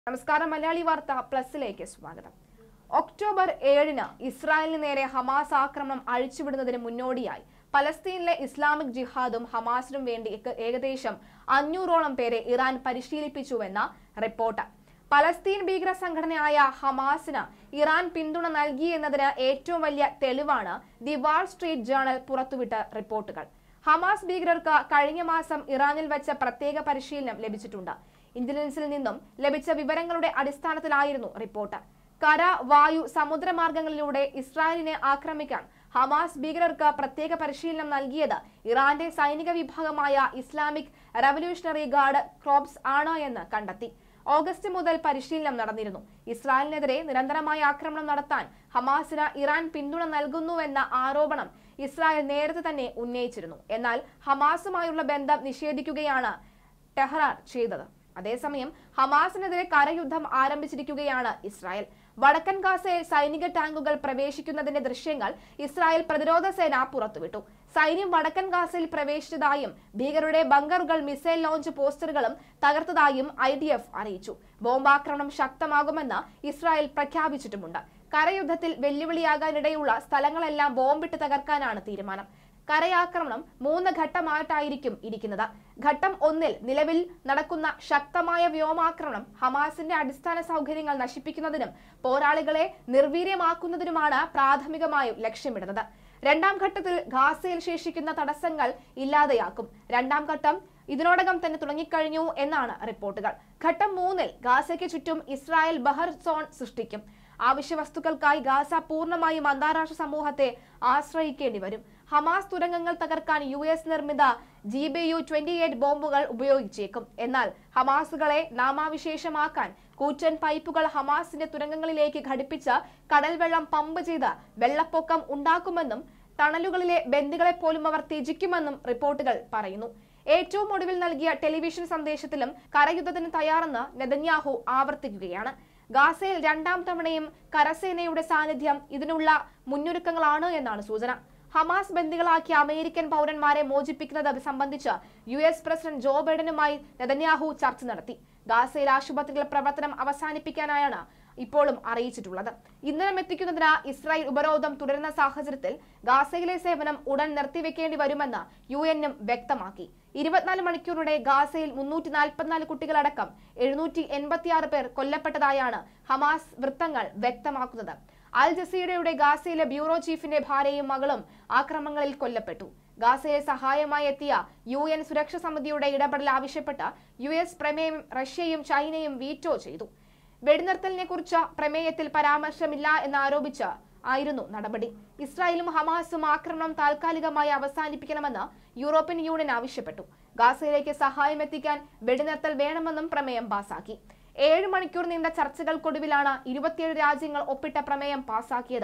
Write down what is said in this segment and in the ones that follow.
നമസ്കാരം മലയാളി വാർത്ത പ്ലസിലേക്ക് സ്വാഗതം ഒക്ടോബർ ഏഴിന് ഇസ്രായേലിന് നേരെ ഹമാസ് ആക്രമണം അഴിച്ചുവിടുന്നതിന് മുന്നോടിയായി പലസ്തീനിലെ ഇസ്ലാമിക് ജിഹാദും ഹമാസിനും വേണ്ടി ഏക- ഏകദേശം അഞ്ഞൂറോളം പേരെ ഇറാൻ പരിശീലിപ്പിച്ചുവെന്ന റിപ്പോർട്ട് പലസ്തീൻ ഭീകര സംഘടനയായ ഹമാസിന് ഇറാൻ പിന്തുണ നൽകിയെന്നതിന് ഏറ്റവും വലിയ തെളിവാണ് ദി വാൾ സ്ട്രീറ്റ് ജേണൽ പുറത്തുവിട്ട റിപ്പോർട്ടുകൾ ഹമാസ് ഭീകരർക്ക് കഴിഞ്ഞ മാസം ഇറാനിൽ വെച്ച പ്രത്യേക പരിശീലനം ലഭിച്ചിട്ടുണ്ട് ഇന്റലിജൻസിൽ നിന്നും ലഭിച്ച വിവരങ്ങളുടെ അടിസ്ഥാനത്തിലായിരുന്നു റിപ്പോർട്ട് കര വായു സമുദ്രമാർഗങ്ങളിലൂടെ ഇസ്രായേലിനെ ആക്രമിക്കാൻ ഹമാസ് ഭീകരർക്ക് പ്രത്യേക പരിശീലനം നൽകിയത് ഇറാന്റെ സൈനിക വിഭാഗമായ ഇസ്ലാമിക് റവല്യൂഷണറി ഗാർഡ് ക്രോപ്സ് ആണ് എന്ന് കണ്ടെത്തി ഓഗസ്റ്റ് മുതൽ പരിശീലനം നടന്നിരുന്നു ഇസ്രായേലിനെതിരെ നിരന്തരമായ ആക്രമണം നടത്താൻ ഹമാസിന് ഇറാൻ പിന്തുണ നൽകുന്നുവെന്ന ആരോപണം ഇസ്രായേൽ നേരത്തെ തന്നെ ഉന്നയിച്ചിരുന്നു എന്നാൽ ഹമാസുമായുള്ള ബന്ധം നിഷേധിക്കുകയാണ് ടെഹ്റാൻ ചെയ്തത് അതേസമയം ഹമാസിനെതിരെ കരയുദ്ധം ആരംഭിച്ചിരിക്കുകയാണ് ഇസ്രായേൽ വടക്കൻ ഗാസയിൽ സൈനിക ടാങ്കുകൾ പ്രവേശിക്കുന്നതിന്റെ ദൃശ്യങ്ങൾ ഇസ്രായേൽ പ്രതിരോധ സേന പുറത്തുവിട്ടു സൈന്യം വടക്കൻ ഗാസയിൽ പ്രവേശിച്ചതായും ഭീകരരുടെ ബങ്കറുകൾ മിസൈൽ ലോഞ്ച് പോസ്റ്ററുകളും തകർത്തതായും ഐ ഡി എഫ് അറിയിച്ചു ബോംബാക്രമണം ശക്തമാകുമെന്ന് ഇസ്രായേൽ പ്രഖ്യാപിച്ചിട്ടുമുണ്ട് കരയുദ്ധത്തിൽ വെല്ലുവിളിയാകാനിടയുള്ള സ്ഥലങ്ങളെല്ലാം ബോംബിട്ട് തകർക്കാനാണ് തീരുമാനം കരയാക്രമണം മൂന്ന് ഘട്ടമായിട്ടായിരിക്കും ഇരിക്കുന്നത് ഘട്ടം ഒന്നിൽ നിലവിൽ നടക്കുന്ന ശക്തമായ വ്യോമാക്രമണം ഹമാസിന്റെ അടിസ്ഥാന സൗകര്യങ്ങൾ നശിപ്പിക്കുന്നതിനും പോരാളികളെ നിർവീര്യമാക്കുന്നതിനുമാണ് പ്രാഥമികമായും ലക്ഷ്യമിടുന്നത് രണ്ടാം ഘട്ടത്തിൽ ഗാസയിൽ ശേഷിക്കുന്ന തടസ്സങ്ങൾ ഇല്ലാതെയാക്കും രണ്ടാം ഘട്ടം ഇതിനോടകം തന്നെ തുടങ്ങിക്കഴിഞ്ഞു എന്നാണ് റിപ്പോർട്ടുകൾ ഘട്ടം മൂന്നിൽ ഗാസയ്ക്ക് ചുറ്റും ഇസ്രായേൽ ബഹർ സോൺ സൃഷ്ടിക്കും ആവശ്യ വസ്തുക്കൾക്കായി ഗാസ പൂർണ്ണമായും അന്താരാഷ്ട്ര സമൂഹത്തെ ആശ്രയിക്കേണ്ടി വരും ഹമാസ് തുരങ്കങ്ങൾ തകർക്കാൻ യു എസ് നിർമ്മിത G B U twenty eight ബോംബുകൾ ഉപയോഗിച്ചേക്കും എന്നാൽ ഹമാസുകളെ നാമാവിശേഷമാക്കാൻ കൂറ്റൻ പൈപ്പുകൾ ഹമാസിന്റെ തുരങ്കങ്ങളിലേക്ക് ഘടിപ്പിച്ച് കടൽ വെള്ളം പമ്പ് ചെയ്ത് വെള്ളപ്പൊക്കം ഉണ്ടാക്കുമെന്നും ടണലുകളിലെ ബന്ദികളെ പോലും അവർ ത്യജിക്കുമെന്നും റിപ്പോർട്ടുകൾ പറയുന്നു ഏറ്റവും ഒടുവിൽ നൽകിയ ടെലിവിഷൻ സന്ദേശത്തിലും കരയുദ്ധത്തിന് തയ്യാറെന്ന് നെതന്യാഹു ആവർത്തിക്കുകയാണ് ഗാസയിൽ രണ്ടാം തവണയും കരസേനയുടെ സാന്നിധ്യം ഇതിനുള്ള മുന്നൊരുക്കങ്ങളാണ് എന്നാണ് സൂചന ഹമാസ് ബന്ദികളാക്കിയ അമേരിക്കൻ പൗരന്മാരെ മോചിപ്പിക്കുന്നത് സംബന്ധിച്ച് യു എസ് പ്രസിഡന്റ് ജോ ബൈഡനുമായി നെതന്യാഹു ചർച്ച നടത്തി ഗാസയിൽ ആശുപത്രികൾ പ്രവർത്തനം അവസാനിപ്പിക്കാനായാണ് ഇപ്പോഴും അറിയിച്ചിട്ടുള്ളത് ഇന്ധനം എത്തിക്കുന്നതിന് ഇസ്രായേൽ ഉപരോധം തുടരുന്ന സാഹചര്യത്തിൽ ഗാസയിലെ സേവനം ഉടൻ നിർത്തിവെക്കേണ്ടി വരുമെന്ന് യു എന്നും വ്യക്തമാക്കി ഇരുപത്തിനാല് മണിക്കൂറിനിടെ ഗാസയിൽ മുന്നൂറ്റി നാൽപ്പത്തിനാല് കുട്ടികളടക്കം എഴുന്നൂറ്റി എൺപത്തിയാറ് പേർ കൊല്ലപ്പെട്ടതായാണ് ഹമാസ് വൃത്തങ്ങൾ വ്യക്തമാക്കുന്നത് അൽ ജസീറയുടെ ഗാസയിലെ ബ്യൂറോ ചീഫിന്റെ ഭാര്യയും മകളും ആക്രമണങ്ങളിൽ കൊല്ലപ്പെട്ടു ഗാസയെ സഹായമായി എത്തിയ യു എൻ സുരക്ഷാ സമിതിയുടെ ഇടപെടൽ ആവശ്യപ്പെട്ട് യു എസ് പ്രമേയം റഷ്യയും ചൈനയും വീറ്റോ ചെയ്തു വെടിനിർത്തലിനെ കുറിച്ച് പ്രമേയത്തിൽ പരാമർശമില്ല എന്നാരോപിച്ച് ആയിരുന്നു നടപടി ഇസ്രായേലും ഹമാസും ആക്രമണം താൽക്കാലികമായി അവസാനിപ്പിക്കണമെന്ന് യൂറോപ്യൻ യൂണിയൻ ആവശ്യപ്പെട്ടു ഗാസയിലേക്ക് സഹായം എത്തിക്കാൻ വെടിനിർത്തൽ വേണമെന്നും പ്രമേയം പാസാക്കി ഏഴ് മണിക്കൂർ നീണ്ട ചർച്ചകൾക്കൊടുവിലാണ് ഇരുപത്തിയേഴ് രാജ്യങ്ങൾ ഒപ്പിട്ട പ്രമേയം പാസാക്കിയത്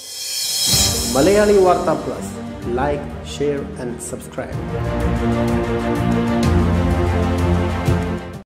Malayali Vartha plus like share and subscribe